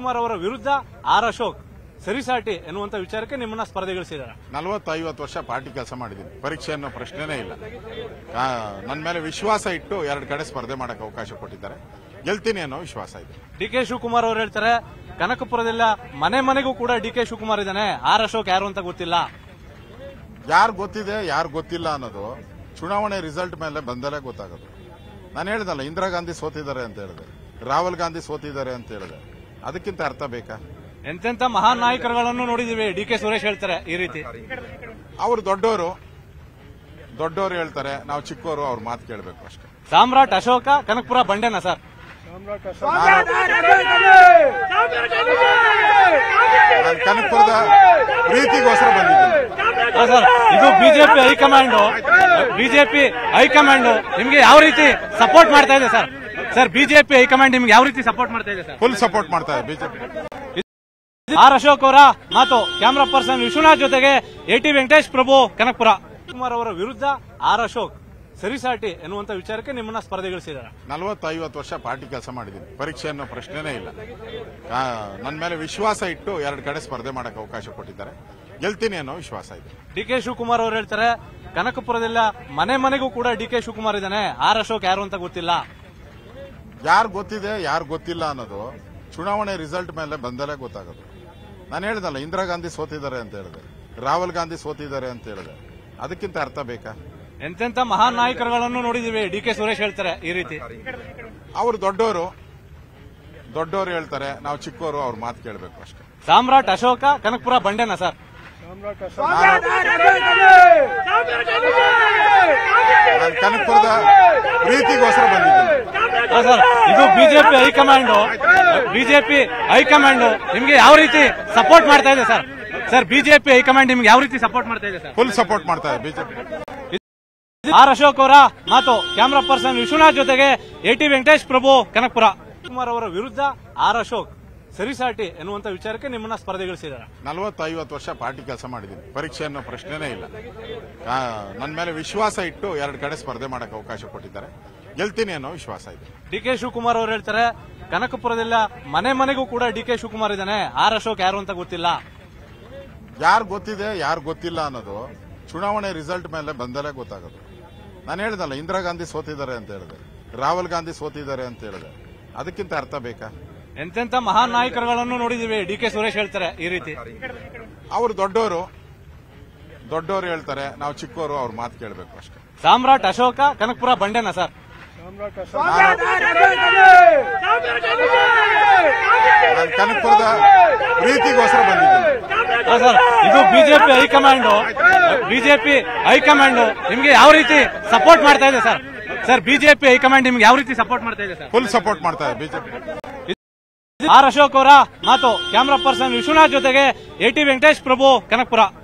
ಕುಮಾರ್ ಅವರ ವಿರುದ್ಧ ಆರ್ ಅಶೋಕ್ ಸರಿಸಾಟಿ ಎನ್ನುವಂತ ವಿಚಾರಕ್ಕೆ ನಿಮ್ಮನ್ನ ಸ್ಪರ್ಧೆಗಳಿಸಿದ್ದಾರೆ ನಲವತ್ತು ಐವತ್ತು ವರ್ಷ ಪಾರ್ಟಿ ಕೆಲಸ ಮಾಡಿದ್ದೀನಿ ಪರೀಕ್ಷೆ ಅನ್ನೋ ಪ್ರಶ್ನೆನೇ ಇಲ್ಲ ಆ, ನನ್ನ ಮೇಲೆ ವಿಶ್ವಾಸ ಇಟ್ಟು ಎರಡು ಕಡೆ ಸ್ಪರ್ಧೆ ಮಾಡಕ್ಕೆ ಅವಕಾಶ ಕೊಟ್ಟಿದ್ದಾರೆ ಗೆಲ್ತೀನಿ ಅನ್ನೋ ವಿಶ್ವಾಸ ಇದೆ ಡಿ ಕೆ ಶಿವಕುಮಾರ್ ಅವರು ಹೇಳ್ತಾರೆ ಕನಕಪುರದಿಂದ ಮನೆ ಮನೆಗೂ ಕೂಡ ಡಿ ಕೆ ಶಿವಕುಮಾರ್ ಇದ್ದಾನೆ ಆರ್ ಅಶೋಕ್ ಯಾರು ಅಂತ ಗೊತ್ತಿಲ್ಲ ಯಾರು ಗೊತ್ತಿದೆ ಯಾರು ಗೊತ್ತಿಲ್ಲ ಅನ್ನೋದು ಚುನಾವಣೆ ರಿಸಲ್ಟ್ ಮೇಲೆ ಬಂದಲೇ ಗೊತ್ತಾಗೋದು ನಾನು ಹೇಳ್ದಲ್ಲ ಇಂದಿರಾ ಗಾಂಧಿ ಸೋತಿದ್ದಾರೆ ಅಂತ ಹೇಳಿದೆ ರಾಹುಲ್ ಗಾಂಧಿ ಸೋತಿದ್ದಾರೆ ಅಂತ ಹೇಳಿದೆ ಅದಕ್ಕಿಂತ ಅರ್ಥ ಬೇಕಾ ಎಂತೆಂತ ಮಹಾನ್ ನಾಯಕರುಗಳನ್ನು ನೋಡಿದೀವಿ ಡಿ ಕೆ ಸುರೇಶ್ ಹೇಳ್ತಾರೆ ಈ ರೀತಿ ಅವರು ದೊಡ್ಡವರು ದೊಡ್ಡವರು ಹೇಳ್ತಾರೆ ನಾವು ಚಿಕ್ಕವರು ಅವ್ರ ಮಾತು ಕೇಳಬೇಕು ಅಷ್ಟೇ ಸಾಮ್ರಾಟ್ ಅಶೋಕ ಕನಕಪುರ ಬಂಡೆನ ಸರ್ ನಾನು ಕನಕಪುರದ ಪ್ರೀತಿಗೋಸ್ಕರ ಬಂದಿದ್ದೀನಿ ಹಾ, ಸರ್ ಇದು ಬಿಜೆಪಿ ಹೈಕಮಾಂಡ್ ಬಿಜೆಪಿ ಹೈಕಮಾಂಡ್ ನಿಮ್ಗೆ ಯಾವ ರೀತಿ ಸಪೋರ್ಟ್ ಮಾಡ್ತಾ ಇದೆ ಸರ್ ಸರ್ ಬಿಜೆಪಿ ಹೈಕಮಾಂಡ್ ನಿಮ್ಗೆ ಯಾವ ರೀತಿ ಸಪೋರ್ಟ್ ಮಾಡ್ತಾ ಇದೆ ಸರ್ ಫುಲ್ ಸಪೋರ್ಟ್ ಮಾಡ್ತಾರೆ ಬಿಜೆಪಿ ಆರ್ ಅಶೋಕ್ ಅವರ ಮಾತು ಕ್ಯಾಮರಾ ಪರ್ಸನ್ ವಿಶ್ವನಾಥ್ ಜೊತೆಗೆ ಎಟಿ ವೆಂಕಟೇಶ್ ಪ್ರಭು ಕನಕಪುರ ಕುಮಾರ್ ಅವರ ವಿರುದ್ಧ ಆರ್ ಅಶೋಕ್ ಸರಿಸಾಟಿ ಎನ್ನುವಂತ ವಿಚಾರಕ್ಕೆ ನಿಮ್ಮನ್ನ ಸ್ಪರ್ಧೆಗಳಿಸಿದ್ದಾರೆ ನಲವತ್ತು ಐವತ್ತು ವರ್ಷ ಪಾರ್ಟಿ ಕೆಲಸ ಮಾಡಿದ್ದೀನಿ ಪರೀಕ್ಷೆ ಅನ್ನೋ ಪ್ರಶ್ನೆನೇ ಇಲ್ಲ ಆ, ನನ್ನ ಮೇಲೆ ವಿಶ್ವಾಸ ಇಟ್ಟು ಎರಡು ಕಡೆ ಸ್ಪರ್ಧೆ ಮಾಡಕ್ಕೆ ಅವಕಾಶ ಕೊಟ್ಟಿದ್ದಾರೆ ಗೆಲ್ತೀನಿ ಅನ್ನೋ ವಿಶ್ವಾಸ ಇದೆ ಡಿ ಕೆ ಶಿವಕುಮಾರ್ ಅವರು ಹೇಳ್ತಾರೆ ಕನಕಪುರದಿಂದ ಮನೆ ಮನೆಗೂ ಕೂಡ ಡಿ ಕೆ ಶಿವಕುಮಾರ್ ಇದ್ದಾನೆ ಆರ್ ಅಶೋಕ್ ಯಾರು ಅಂತ ಗೊತ್ತಿಲ್ಲ ಯಾರು ಗೊತ್ತಿದೆ ಯಾರು ಗೊತ್ತಿಲ್ಲ ಅನ್ನೋದು ಚುನಾವಣೆ ರಿಸಲ್ಟ್ ಮೇಲೆ ಬಂದಲೇ ಗೊತ್ತಾಗೋದು ನಾನು ಹೇಳ್ದಲ್ಲ ಇಂದಿರಾ ಗಾಂಧಿ ಸೋತಿದ್ದಾರೆ ಅಂತ ಹೇಳಿದೆ ರಾಹುಲ್ ಗಾಂಧಿ ಸೋತಿದ್ದಾರೆ ಅಂತ ಹೇಳಿದೆ ಅದಕ್ಕಿಂತ ಅರ್ಥ ಬೇಕಾ ಎಂತೆಂತ ಮಹಾನ್ ನಾಯಕರುಗಳನ್ನು ನೋಡಿದೀವಿ ಡಿ ಕೆ ಸುರೇಶ್ ಹೇಳ್ತಾರೆ ಈ ರೀತಿ ಅವರು ದೊಡ್ಡವರು ದೊಡ್ಡವರು ಹೇಳ್ತಾರೆ ನಾವು ಚಿಕ್ಕವರು ಅವ್ರ ಮಾತು ಕೇಳಬೇಕು ಅಷ್ಟೇ ಸಾಮ್ರಾಟ್ ಅಶೋಕ ಕನಕಪುರ ಬಂಡೆನ ಸರ್ ನಾನು ಕನಕಪುರದ ಪ್ರೀತಿಗೋಸ್ಕರ ಬಂದಿದ್ದೀನಿ ಹಾ, ಸರ್ ಇದು ಬಿಜೆಪಿ ಹೈಕಮಾಂಡ್ ಬಿಜೆಪಿ ಹೈಕಮಾಂಡ್ ನಿಮ್ಗೆ ಯಾವ ರೀತಿ ಸಪೋರ್ಟ್ ಮಾಡ್ತಾ ಇದೆ ಸರ್ ಸರ್ ಬಿಜೆಪಿ ಹೈಕಮಾಂಡ್ ನಿಮ್ಗೆ ಯಾವ ರೀತಿ ಸಪೋರ್ಟ್ ಮಾಡ್ತಾ ಇದೆ ಸರ್ ಫುಲ್ ಸಪೋರ್ಟ್ ಮಾಡ್ತಾರೆ ಬಿಜೆಪಿ ಆರ್ ಅಶೋಕ್ ಅವರ ಮಾತು ಕ್ಯಾಮರಾ ಪರ್ಸನ್ ವಿಶ್ವನಾಥ್ ಜೊತೆಗೆ ಎಟಿ ವೆಂಕಟೇಶ್ ಪ್ರಭು ಕನಕಪುರ ಕುಮಾರ್ ಅವರ ವಿರುದ್ಧ ಆರ್ ಅಶೋಕ್ ಸರಿಸಾಟಿ ಎನ್ನುವಂತ ವಿಚಾರಕ್ಕೆ ನಿಮ್ಮನ್ನ ಸ್ಪರ್ಧೆಗಳಿಸಿದ್ದಾರೆ ನಲವತ್ತು ಐವತ್ತು ವರ್ಷ ಪಾರ್ಟಿ ಕೆಲಸ ಮಾಡಿದ್ದೀನಿ ಪರೀಕ್ಷೆ ಅನ್ನೋ ಪ್ರಶ್ನೆನೇ ಇಲ್ಲ ಆ, ನನ್ನ ಮೇಲೆ ವಿಶ್ವಾಸ ಇಟ್ಟು ಎರಡು ಕಡೆ ಸ್ಪರ್ಧೆ ಮಾಡಕ್ಕೆ ಅವಕಾಶ ಕೊಟ್ಟಿದ್ದಾರೆ ಗೆಲ್ತೀನಿ ಅನ್ನೋ ವಿಶ್ವಾಸ ಇದೆ ಡಿ ಕೆ ಶಿವಕುಮಾರ್ ಅವರು ಹೇಳ್ತಾರೆ ಕನಕಪುರದಿಂದ ಮನೆ ಮನೆಗೂ ಕೂಡ ಡಿ ಕೆ ಶಿವಕುಮಾರ್ ಇದ್ದಾನೆ ಆರ್ ಅಶೋಕ್ ಯಾರು ಅಂತ ಗೊತ್ತಿಲ್ಲ ಯಾರು ಗೊತ್ತಿದೆ ಯಾರು ಗೊತ್ತಿಲ್ಲ ಅನ್ನೋದು ಚುನಾವಣೆ ರಿಸಲ್ಟ್ ಮೇಲೆ ಬಂದಲೇ ಗೊತ್ತಾಗೋದು ನಾನು ಹೇಳ್ದಲ್ಲ ಇಂದಿರಾ ಗಾಂಧಿ ಸೋತಿದ್ದಾರೆ ಅಂತ ಹೇಳಿದೆ ರಾಹುಲ್ ಗಾಂಧಿ ಸೋತಿದ್ದಾರೆ ಅಂತ ಹೇಳಿದೆ ಅದಕ್ಕಿಂತ ಅರ್ಥ ಬೇಕಾ ಎಂತೆಂತ ಮಹಾನ್ ನಾಯಕರುಗಳನ್ನು ನೋಡಿದೀವಿ ಡಿ ಕೆ ಸುರೇಶ್ ಹೇಳ್ತಾರೆ ಈ ರೀತಿ ಅವರು ದೊಡ್ಡವರು ದೊಡ್ಡವರು ಹೇಳ್ತಾರೆ ನಾವು ಚಿಕ್ಕವರು ಅವ್ರ ಮಾತು ಕೇಳಬೇಕು ಅಷ್ಟೇ ಸಾಮ್ರಾಟ್ ಅಶೋಕ ಕನಕಪುರ ಬಂಡೆನ ಸರ್ ನಾನು ಕನಕಪುರದ ಪ್ರೀತಿಗೋಸ್ಕರ ಬಂದಿದ್ದೀನಿ ಹಾ, ಸರ್ ಇದು ಬಿಜೆಪಿ ಹೈಕಮಾಂಡ್ ಬಿಜೆಪಿ ಹೈಕಮಾಂಡ್ ನಿಮ್ಗೆ ಯಾವ ರೀತಿ ಸಪೋರ್ಟ್ ಮಾಡ್ತಾ ಇದೆ ಸರ್ ಸರ್ ಬಿಜೆಪಿ ಹೈಕಮಾಂಡ್ ನಿಮ್ಗೆ ಯಾವ ರೀತಿ ಸಪೋರ್ಟ್ ಮಾಡ್ತಾ ಇದೆ ಸರ್ ಫುಲ್ ಸಪೋರ್ಟ್ ಮಾಡ್ತಾರೆ ಬಿಜೆಪಿ ಆರ್ ಅಶೋಕ್ ಅವರ ಮಾತು ಕ್ಯಾಮರಾ ಪರ್ಸನ್ ವಿಶ್ವನಾಥ್ ಜೊತೆಗೆ ಎಟಿ ವೆಂಕಟೇಶ್ ಪ್ರಭು ಕನಕಪುರ